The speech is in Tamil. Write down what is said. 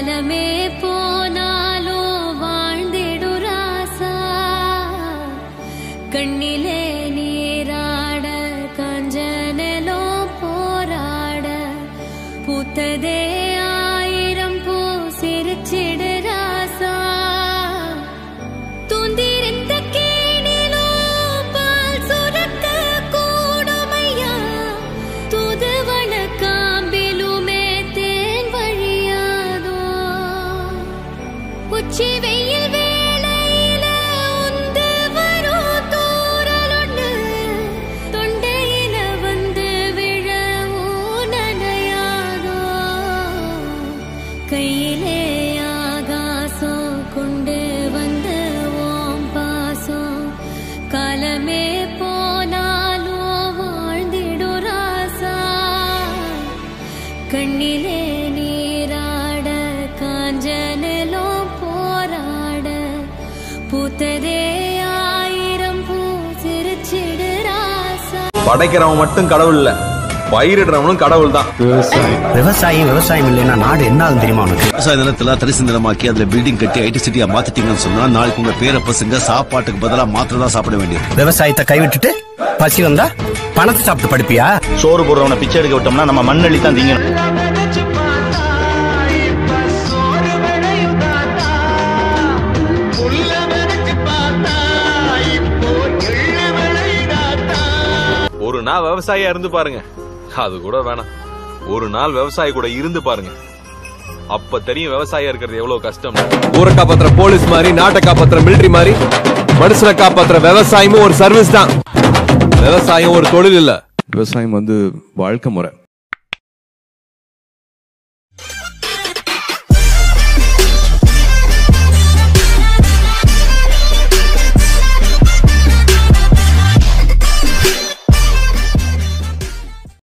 காலமே போனாலோ வாழ்ந்திடு ராசா கண்ணிலே நீராட கஞ்சனலோ போராட பூத்ததே ஆயிரம் பூ சிரிச்சிடு ராசா தூந்திருந்த கேணிலோ பால் சுரக்க கூடுமையா தூதுவன காம்பிலுமே தேன் வழியாதோ உச்சி வெயில் வேளையில உந்து வரும் தூறலொன்னு தொண்டையில வந்து விழவும் நனையாதோ கையிலே ஆகாசம் கொண்டு வந்த ஓம் பாசம் காலமே போனாலோ வாழ்ந்திடு ராசா கண்ணிலே நீராட காஞ்சனலோ போராட பூத்ததே ஆயிரம் பூ சிரிச்சிடு ராசா படைக்கிறவன் மட்டும் கடவுள் இல்ல பயிரிடுறவனும் கடவுள் தான் விவசாயி விவசாயம் இல்லைன்னா நாடு என்ன ஆகும் தெரியுமா உனக்கு விவசாய நிலத்துல தரிசு நிலமாக்கி அதுல பில்டிங் கட்டி ஐடி சிட்டியா மாத்திட்டீங்கன்னு சொன்னா நாளைக்கு உங்க பேர பசங்க சாப்பாட்டுக்கு பதிலா மாத்திரை தான் சாப்பிட வேண்டியது விவசாயத்தை கைவிட்டுட்டு பசி வந்தா பணத்தை சாப்பிட்டு படிப்பியா சோறு போடுறவனை பிச்சை எடுக்க விட்டோம்னா நம்ம மண்ணள்ளி தான் திங்கணும் ஒரு நாள் விவசாயியா இருந்து பாருங்க அது கூட வேணாம் ஒரு நாள் விவசாயி கூட இருந்து பாருங்க அப்ப தெரியும் விவசாயியா இருக்கிறது எவ்வளவு கஷ்டம் ஊரை காப்பாத்துற போலீஸ் மாதிரி நாட்டை காப்பாத்துற மிலிட்டரி மாதிரி மனுஷனை காப்பாத்துற விவசாயமும் ஒரு சர்வீஸ் தான் விவசாயம் ஒரு தொழில் இல்ல விவசாயம் வந்து வாழ்க்கை முறை